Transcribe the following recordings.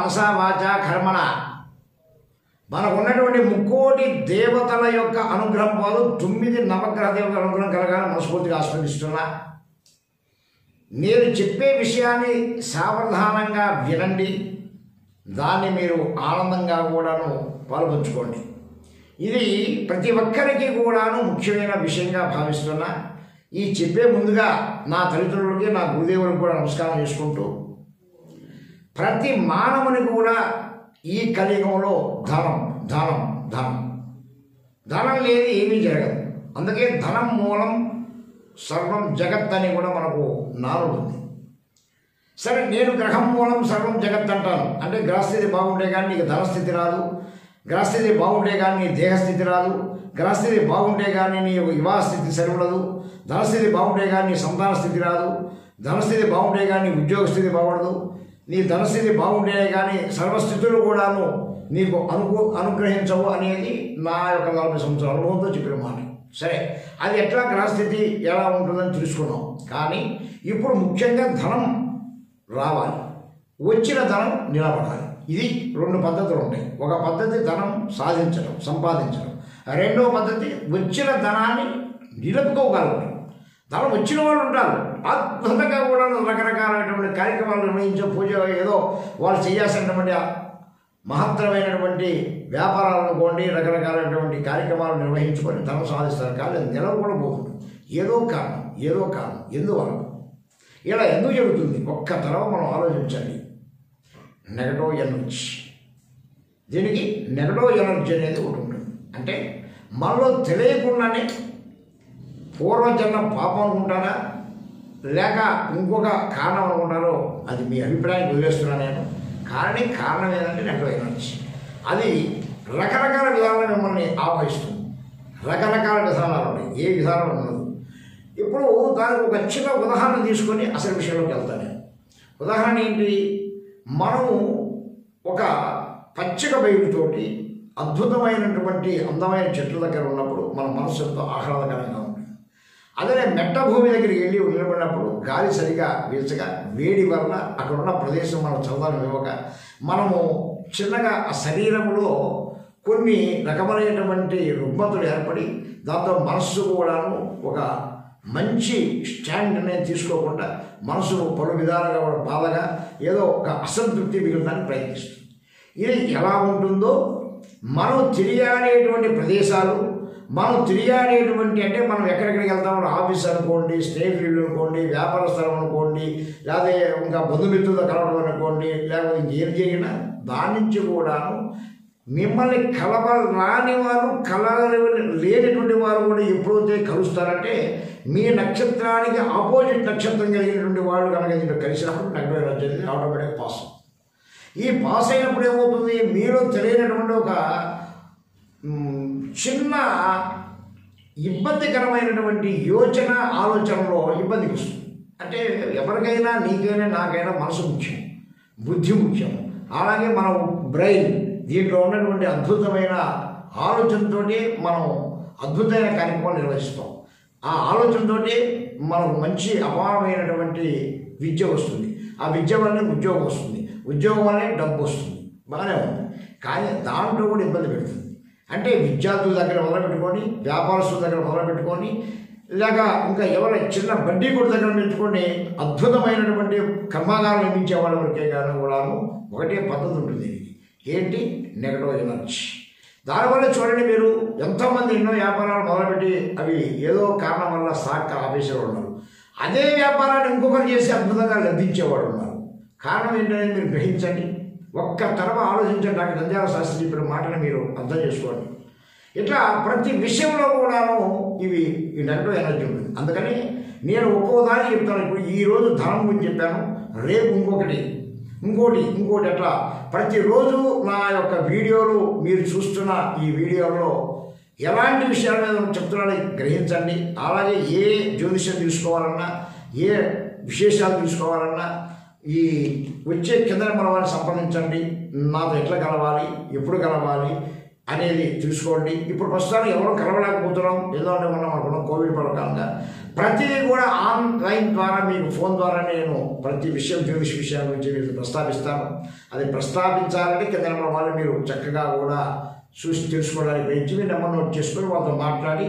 మనసా వాచ కర్మణ మనకు ఉన్నటువంటి ముక్కోటి దేవతల యొక్క అనుగ్రహం పాలు తొమ్మిది నవగ్రహ దేవతల అనుగ్రహం కలగాలని మనస్ఫూర్తిగా ఆస్వాదిస్తున్నా నేను చెప్పే విషయాన్ని సావధానంగా వినండి దాన్ని మీరు ఆనందంగా కూడాను పాల్పంచుకోండి ఇది ప్రతి ఒక్కరికి కూడాను ముఖ్యమైన విషయంగా భావిస్తున్నా ఈ చెప్పే ముందుగా నా తల్లిదండ్రులకి నా గురుదేవులకు కూడా నమస్కారం చేసుకుంటూ ప్రతి మానవునికి కూడా ఈ కలియుగంలో ధనం ధనం ధనం ధనం లేదు ఏమీ జరగదు అందుకే ధనం మూలం సర్వం జగత్ అని కూడా మనకు నాలుగు ఉంది సరే నేను గ్రహం మూలం సర్వం జగత్ అంటాను అంటే గ్రహస్థితి బాగుంటే కానీ నీకు ధనస్థితి రాదు గ్రహస్థితి బాగుంటే కానీ నీ దేహస్థితి రాదు గ్రహస్థితి బాగుంటే కానీ నీ యొక్క వివాహ స్థితి సరిపడదు ధనస్థితి బాగుంటే కానీ నీ సంతాన స్థితి రాదు ధనస్థితి బాగుంటే కానీ నీ ఉద్యోగ స్థితి బాగుండదు నీ ధనస్థితి బాగుంటేనే కానీ సర్వస్థితులు కూడాను నీకు అనుకు అనుగ్రహించవు అనేది నా యొక్క నలభై సంవత్సరాల అనుభవంతో చెప్పిన మాట సరే అది ఎట్లా గ్రహస్థితి ఎలా ఉంటుందని తెలుసుకున్నాం కానీ ఇప్పుడు ముఖ్యంగా ధనం రావాలి వచ్చిన ధనం నిలబడాలి ఇది రెండు పద్ధతులు ఉంటాయి ఒక పద్ధతి ధనం సాధించడం సంపాదించడం రెండవ పద్ధతి వచ్చిన ధనాన్ని నిలుపుకోగలగడం ధనం వచ్చిన వాళ్ళు ఉంటారు అద్భుతంగా కూడా రకరకాలైనటువంటి కార్యక్రమాలు నిర్వహించే పూజ ఏదో వాళ్ళు చేయాల్సినటువంటి మహత్తరమైనటువంటి వ్యాపారాలు అనుకోండి రకరకాలైనటువంటి కార్యక్రమాలు నిర్వహించుకొని ధనం సాధిస్తారు కానీ అది నిలవ కూడా పోతుంది ఏదో కారణం ఏదో కారణం ఎందువల్ల ఇలా ఎందుకు జరుగుతుంది ఒక్క తరం మనం ఆలోచించండి నెగటివ్ ఎనర్జీ దీనికి నెగటివ్ ఎనర్జీ అనేది ఒకటి ఉంటుంది అంటే మనలో తెలియకుండానే పూర్వజన్మ పాపం అనుకుంటారా లేక ఇంకొక కారణం అనుకుంటారో అది మీ అభిప్రాయం వదిలేస్తున్నాను నేను కానీ కారణం ఏంటంటే నెగటివ్ ఎనర్జీ అది రకరకాల విధానాలు మిమ్మల్ని ఆవహిస్తుంది రకరకాల విధానాలు ఉన్నాయి ఏ విధానం ఉండదు ఇప్పుడు దానికి ఒక చిన్న ఉదాహరణ తీసుకొని అసలు విషయంలోకి వెళ్తాను నేను ఉదాహరణ ఏంటి మనము ఒక పచ్చిక బయలుతోటి అద్భుతమైనటువంటి అందమైన చెట్ల దగ్గర ఉన్నప్పుడు మన మనసు ఎంతో ఆహ్లాదకరంగా ఉంటుంది అదే మెట్ట భూమి దగ్గరికి వెళ్ళి నిలబడినప్పుడు గాలి సరిగా వీల్చగా వేడి వల్ల అక్కడ ఉన్న ప్రదేశం మనం చదవడం ఇవ్వక మనము చిన్నగా ఆ శరీరంలో కొన్ని రకమైనటువంటి రుగ్మతులు ఏర్పడి దాంతో మనస్సు కూడాను ఒక మంచి స్టాండ్ అనేది తీసుకోకుండా మనసు పలు విధాలుగా కూడా బాధగా ఏదో ఒక అసంతృప్తి మిగలడానికి ప్రయత్నిస్తుంది ఇది ఎలా ఉంటుందో మనం తిరిగాడేటువంటి ప్రదేశాలు మనం తిరిగాడేటువంటి అంటే మనం ఎక్కడెక్కడికి వెళ్తామో ఆఫీస్ అనుకోండి స్నేహితులు అనుకోండి వ్యాపార స్థలం అనుకోండి లేకపోతే ఇంకా బంధుమిత్రులతో కలవడం అనుకోండి లేకపోతే ఇంకేం జరిగినా దాని నుంచి కూడాను మిమ్మల్ని కలవ రాని వారు కలవని లేనటువంటి వారు కూడా ఎప్పుడైతే కలుస్తారంటే మీ నక్షత్రానికి ఆపోజిట్ నక్షత్రం కలిగినటువంటి వాళ్ళు కనుక దీంట్లో కలిసినప్పుడు నెగటివ్ ఎనర్జీ అనేది ఆటోమేటిక్ పాస్ అవుతుంది. ఈ పాస్ అయినప్పుడు ఏమవుతుంది మీలో తెలియనటువంటి ఒక మ్, చిన్న ఇబ్బందికరమైనటువంటి యోచన ఆలోచనలో ఇబ్బందికి వస్తుంది అంటే ఎవరికైనా నీకైనా నాకైనా మనసు ముఖ్యం బుద్ధి ముఖ్యం అలాగే మనం బ్రెయిన్ దీంట్లో ఉన్నటువంటి అద్భుతమైన ఆలోచనతోటి మనం అద్భుతమైన కార్యక్రమాలు నిర్వహిస్తాం ఆ ఆలోచనతోటి మనకు మంచి అపారమైనటువంటి విద్య వస్తుంది ఆ విద్య వల్లనే ఉద్యోగం వస్తుంది ఉద్యోగం వల్లనే డబ్బు వస్తుంది బాగానే ఉంది కానీ దాంట్లో కూడా ఇబ్బంది పెడుతుంది అంటే విద్యార్థుల దగ్గర మొదలుపెట్టుకొని వ్యాపారస్తుల దగ్గర మొదలుపెట్టుకొని లేక ఇంకా ఎవరి చిన్న బడ్డీ కొడు దగ్గర పెట్టుకొని అద్భుతమైనటువంటి కర్మాగారం నిర్మించే వాళ్ళ వరకే కానీ కూడాను ఒకటే పద్ధతి ఉంటుంది దీనికి ఏంటి నెగటివ్ ఎనర్జీ దానివల్ల చూడండి మీరు ఎంతోమంది ఎన్నో వ్యాపారాలు మొదలుపెట్టి అవి ఏదో కారణం వల్ల సాక్ ఆఫీసులో ఉన్నారు అదే వ్యాపారాన్ని ఇంకొకరు చేసి అద్భుతంగా లభించేవాడు ఉన్నారు కారణం ఏంటనేది మీరు గ్రహించండి ఒక్క తరవ ఆలోచించండి డాక్టర్ నంద్యాల శాస్త్రి చెప్పిన మాటను మీరు అర్థం చేసుకోండి ఇట్లా ప్రతి విషయంలో కూడాను ఇవి ఈ నెగటివ్ ఎనర్జీ ఉంటుంది అందుకని నేను ఒక్కో దాన్ని చెప్తాను ఇప్పుడు ఈ రోజు ధనం గురించి చెప్పాను రేపు ఇంకొకటి ఇంకోటి ఇంకోటి ఎట్లా ప్రతిరోజు నా యొక్క వీడియోలు మీరు చూస్తున్న ఈ వీడియోలో ఎలాంటి విషయాల మీద చెప్తున్నానో గ్రహించండి అలాగే ఏ జ్యోతిష్యం తీసుకోవాలన్నా ఏ విశేషాలు తీసుకోవాలన్నా ఈ వచ్చే కింద మన వారిని సంప్రదించండి నాతో ఎట్లా కలవాలి ఎప్పుడు కలవాలి అనేది చూసుకోండి ఇప్పుడు ప్రస్తుతానికి ఎవరు కలవలేకపోతున్నాం ఏదో అంటే మనం అనుకున్నాం కోవిడ్ పథకంగా ప్రతిదీ కూడా ఆన్లైన్ ద్వారా మీకు ఫోన్ ద్వారా నేను ప్రతి విషయం జ్యోతిష్ విషయాల గురించి మీకు ప్రస్తావిస్తాను అది ప్రస్తావించాలంటే కింద నెంబర్ వాళ్ళు మీరు చక్కగా కూడా చూసి తెలుసుకోవడానికి ప్రయత్నించి మీ నెంబర్ నోట్ చేసుకొని వాళ్ళతో మాట్లాడి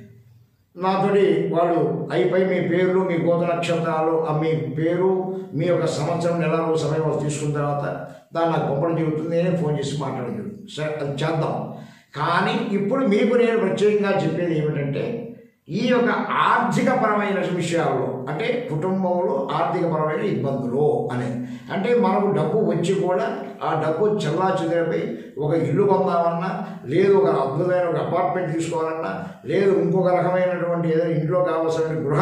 నాతోటి వాళ్ళు అయిపోయి మీ పేర్లు మీ గోత నక్షత్రాలు ఆ మీ పేరు మీ యొక్క సంవత్సరం నెల రోజు సమయం వాళ్ళు తీసుకున్న తర్వాత దాన్ని నాకు పంపడం జరుగుతుంది నేనే ఫోన్ చేసి మాట్లాడడం జరుగుతుంది సరే అది చేద్దాం కానీ ఇప్పుడు మీకు నేను ప్రత్యేకంగా చెప్పేది ఏమిటంటే ఈ యొక్క ఆర్థికపరమైన విషయాల్లో అంటే కుటుంబంలో ఆర్థికపరమైన ఇబ్బందులు అనే అంటే మనకు డబ్బు వచ్చి కూడా ఆ డబ్బు చెల్లా చెదిరిపోయి ఒక ఇల్లు కొందామన్నా లేదు ఒక అద్భుతమైన ఒక అపార్ట్మెంట్ తీసుకోవాలన్నా లేదు ఇంకొక రకమైనటువంటి ఏదైనా ఇంట్లో కావాల్సిన గృహ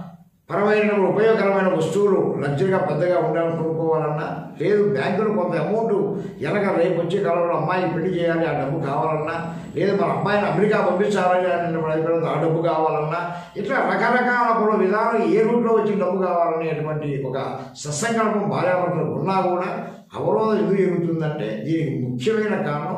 పరమైన ఉపయోగకరమైన వస్తువులు లగ్జరీగా పెద్దగా ఉండాలని కొనుక్కోవాలన్నా లేదు బ్యాంకులో కొంత అమౌంట్ వెనక రేపు వచ్చే కాలంలో అమ్మాయికి పెళ్లి చేయాలి ఆ డబ్బు కావాలన్నా లేదు మన అమ్మాయిని అమెరికా పంపించాలని అన్నప్పుడు అయిపోయిన ఆ డబ్బు కావాలన్నా ఇట్లా రకరకాల కూడా విధాలు ఏ రూట్లో వచ్చి డబ్బు కావాలనేటువంటి ఒక సత్సంకల్పం భార్యాభర్తలకు ఉన్నా కూడా అవరోధం ఎందుకు జరుగుతుందంటే దీనికి ముఖ్యమైన కారణం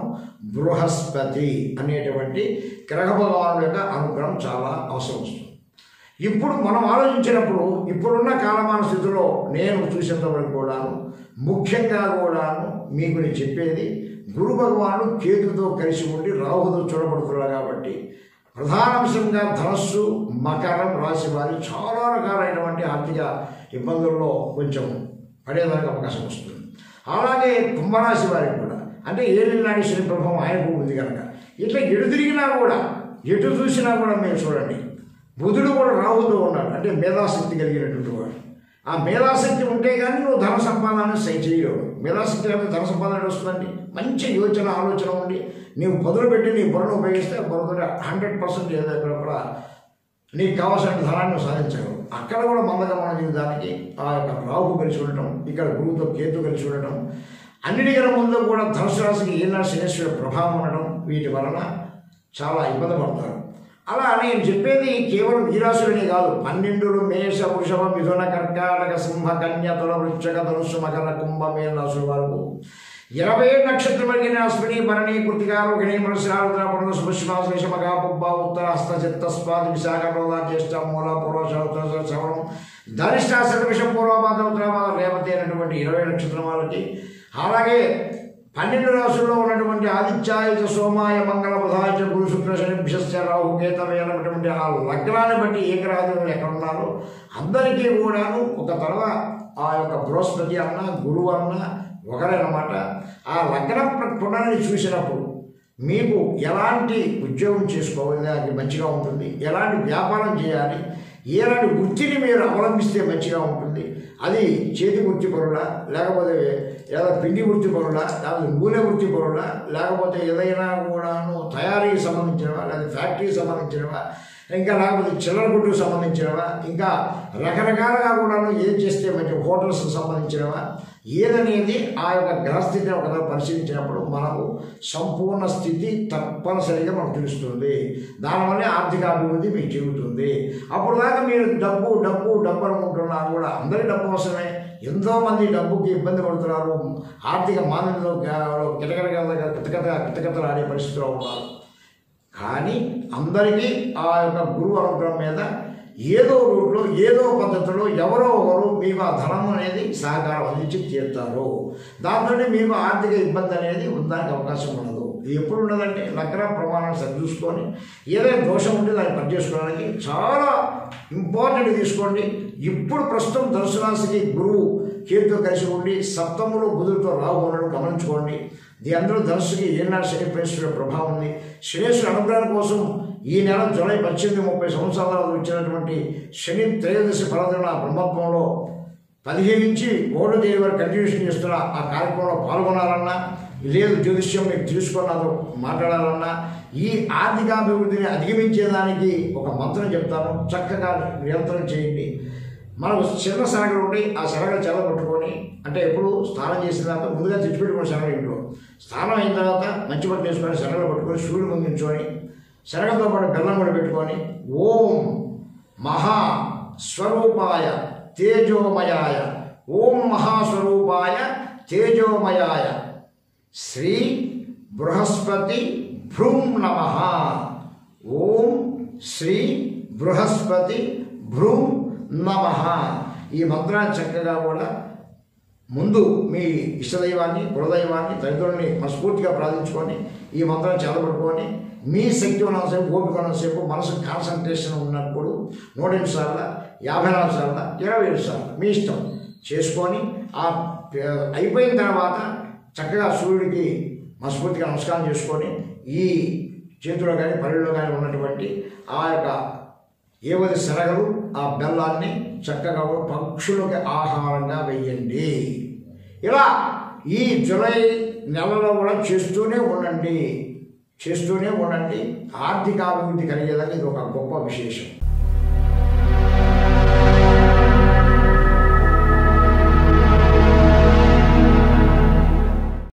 బృహస్పతి అనేటువంటి గ్రహ భగవానుడు యొక్క అనుగ్రహం చాలా అవసరం వస్తుంది ఇప్పుడు మనం ఆలోచించినప్పుడు ఇప్పుడున్న కాలమాన స్థితిలో నేను చూసేంతవరకు కూడాను ముఖ్యంగా కూడాను మీకు నేను చెప్పేది గురు భగవానుడు కేతుతో కలిసి ఉండి రాహుతో చూడబడుతున్నాడు కాబట్టి ప్రధానాంశంగా ధనస్సు మకరం రాశి వారి చాలా రకాలైనటువంటి ఆర్థిక ఇబ్బందుల్లో కొంచెం పడేదానికి అవకాశం వస్తుంది అలాగే కుంభరాశి వారికి కూడా అంటే ఏలినాడి శని ప్రభావం ఆయనకు ఉంది కనుక ఇట్లా ఎటు తిరిగినా కూడా ఎటు చూసినా కూడా మీరు చూడండి బుధుడు కూడా రాహుతో ఉన్నాడు అంటే మేధాశక్తి కలిగినటువంటి వాడు ఆ మేధాశక్తి ఉంటే కానీ నువ్వు ధన సంపాదన సై చేయలేవు మేధాశక్తి లేకపోతే ధన సంపాదన ఎటు వస్తుందండి మంచి యోచన ఆలోచన ఉండి నీవు పదులు పెట్టి నీ బుర్రను ఉపయోగిస్తే బుర్రతో హండ్రెడ్ పర్సెంట్ ఏదో కూడా నీకు కావాల్సిన ధనాన్ని నువ్వు సాధించగలవు అక్కడ కూడా మందగమన జీవితానికి ఆ యొక్క రాహు కలిసి ఉండటం ఇక్కడ గురువుతో కేతు కలిసి ఉండటం అన్నిటికన్నా ముందు కూడా ధనుసు రాశికి ఏనాడు శనేశ్వర ప్రభావం ఉండడం వీటి వలన చాలా ఇబ్బంది పడతారు అలా నేను చెప్పేది కేవలం ఈ రాశులనే కాదు పన్నెండులు మేష వృషభ మిథున కర్కాటక సింహ కన్య తుల వృక్షక ధనుసు మకర కుంభ మేన రాశుల వరకు ఇరవై ఏడు నక్షత్రం కలిగిన అశ్విని భరణి కృతిక రోహిణి మనశ్రావణ పునః శుభశ్వాసేషమగా పుబ్బ ఉత్తర హస్త చిత్త స్వాది విశాఖ ప్రోధ జ్యేష్ఠ మూల పూర్వ శరత్ర శ్రవణం ధనిష్ట శతవిష పూర్వపాద ఉత్తరపాద రేవతి అనేటువంటి ఇరవై నక్షత్రం వాళ్ళకి అలాగే పన్నెండు రాశుల్లో ఉన్నటువంటి ఆదిత్యాయ సోమాయ మంగళ బుధాయ గురు శుక్ర శనిభ్యశ్చ రాహు కేతవే అనేటువంటి ఆ లగ్నాన్ని బట్టి ఏ గ్రహాలు ఎక్కడ ఉన్నారో అందరికీ కూడాను ఒక తర్వాత ఆ యొక్క బృహస్పతి అన్న గురువు అన్న ఒకరేనమాట ఆ లగ్న పునాన్ని చూసినప్పుడు మీకు ఎలాంటి ఉద్యోగం చేసుకోవాలి అది మంచిగా ఉంటుంది ఎలాంటి వ్యాపారం చేయాలి ఎలాంటి వృత్తిని మీరు అవలంబిస్తే మంచిగా ఉంటుంది అది చేతి వృత్తి పరులా లేకపోతే ఏదో పిండి వృత్తి పరులా లేకపోతే నూనె వృత్తి పరులా లేకపోతే ఏదైనా కూడాను తయారీకి సంబంధించినవా లేదా ఫ్యాక్టరీకి సంబంధించినవా ఇంకా లేకపోతే చిల్లర గుడ్డుకు సంబంధించినవా ఇంకా రకరకాలుగా కూడాను ఏం చేస్తే మంచి హోటల్స్కి సంబంధించినవా ఏదనేది ఆ యొక్క గ్రహస్థితిని ఒకసారి పరిశీలించినప్పుడు మనకు సంపూర్ణ స్థితి తప్పనిసరిగా మనకు తెలుస్తుంది దానివల్ల ఆర్థిక అభివృద్ధి మీకు జరుగుతుంది అప్పుడు దాకా మీరు డబ్బు డబ్బు డబ్బు అనుకుంటున్నా కూడా అందరి డబ్బు అవసరమే ఎంతో మంది డబ్బుకి ఇబ్బంది పడుతున్నారు ఆర్థిక మాంద్యంతో కిటకట కిటకట కిటకతలు ఆడే పరిస్థితిలో ఉన్నారు కానీ అందరికీ ఆ యొక్క గురువు అనుగ్రహం మీద ఏదో రూట్లో ఏదో పద్ధతిలో ఎవరో ఒకరు మీకు ఆ ధనం అనేది సహకారం అందించి తీరుతారు దాంతో మీకు ఆర్థిక ఇబ్బంది అనేది ఉండడానికి అవకాశం ఉండదు ఇది ఎప్పుడు ఉండదంటే లగ్న ప్రమాణాలు సరిచూసుకొని ఏదైనా దోషం ఉంటే దాన్ని పని చేసుకోవడానికి చాలా ఇంపార్టెంట్ తీసుకోండి ఇప్పుడు ప్రస్తుతం ధనుసు రాశికి గురువు కేతుతో కలిసి ఉండి సప్తములో బుధుడితో రాహు ఉండడం గమనించుకోండి దీని అందరూ ధనుసుకి ఏనాడు శని ప్రేసుల ప్రభావం ఉంది శనేశ్వర అనుగ్రహం కోసం ఈ నెల జూలై పద్దెనిమిది ముప్పై సంవత్సరాలు వచ్చినటువంటి శని త్రయోదశి పర్వదిన బ్రహ్మత్వంలో పదిహేను నుంచి ఒకటో తేదీ వరకు కంటిన్యూషన్ చేస్తున్న ఆ కార్యక్రమంలో పాల్గొనాలన్నా లేదు జ్యోతిష్యం మీకు తెలుసుకున్నదో మాట్లాడాలన్నా ఈ ఆర్థికాభివృద్ధిని అధిగమించేదానికి ఒక మంత్రం చెప్తాను చక్కగా నిరంతరం చేయండి మనకు చిన్న శనగలు ఉంటాయి ఆ శనగలు చెల్ల పట్టుకొని అంటే ఎప్పుడు స్నానం చేసిన తర్వాత ముందుగా తెచ్చిపెట్టుకుని శనగలు ఇంట్లో స్నానం అయిన తర్వాత మంచి బట్టలు వేసుకొని శనగలు పట్టుకొని సూర్యుడు ముందు నించొని శనగతో పాటు బెల్లం కూడా పెట్టుకొని ఓం మహా స్వరూపాయ తేజోమయాయ ఓం మహాస్వరూపాయ తేజోమయాయ శ్రీ బృహస్పతి భ్రూం నమ ఓం శ్రీ బృహస్పతి భ్రూం నమ ఈ మంత్రాన్ని చక్కగా కూడా ముందు మీ ఇష్టదైవాన్ని కులదైవాన్ని తల్లిదండ్రులని మనస్ఫూర్తిగా ప్రార్థించుకొని ఈ మంత్రాన్ని చదవబడుకొని మీ శక్తి ఉన్నంతసేపు ఓపిక ఉన్నంతసేపు మనసు కాన్సన్ట్రేషన్ ఉన్నప్పుడు నూట ఎనిమిది సార్లు యాభై నాలుగు సార్లు ఇరవై ఏడు సార్లు మీ ఇష్టం చేసుకొని ఆ ప- అయిపోయిన తర్వాత చక్కగా సూర్యుడికి మనస్ఫూర్తిగా నమస్కారం చేసుకొని ఈ చేతిలో కానీ పళ్ళలో కానీ ఉన్నటువంటి ఆ యొక్క ఏవది శనగలు ఆ బెల్లాన్ని చక్కగా పక్షులకి ఆహారంగా వెయ్యండి ఇలా ఈ జూలై నెలలో కూడా చేస్తూనే ఉండండి చేస్తూనే ఉండండి ఆర్థిక అభివృద్ధి కలిగేదానికి ఇది ఒక గొప్ప విశేషం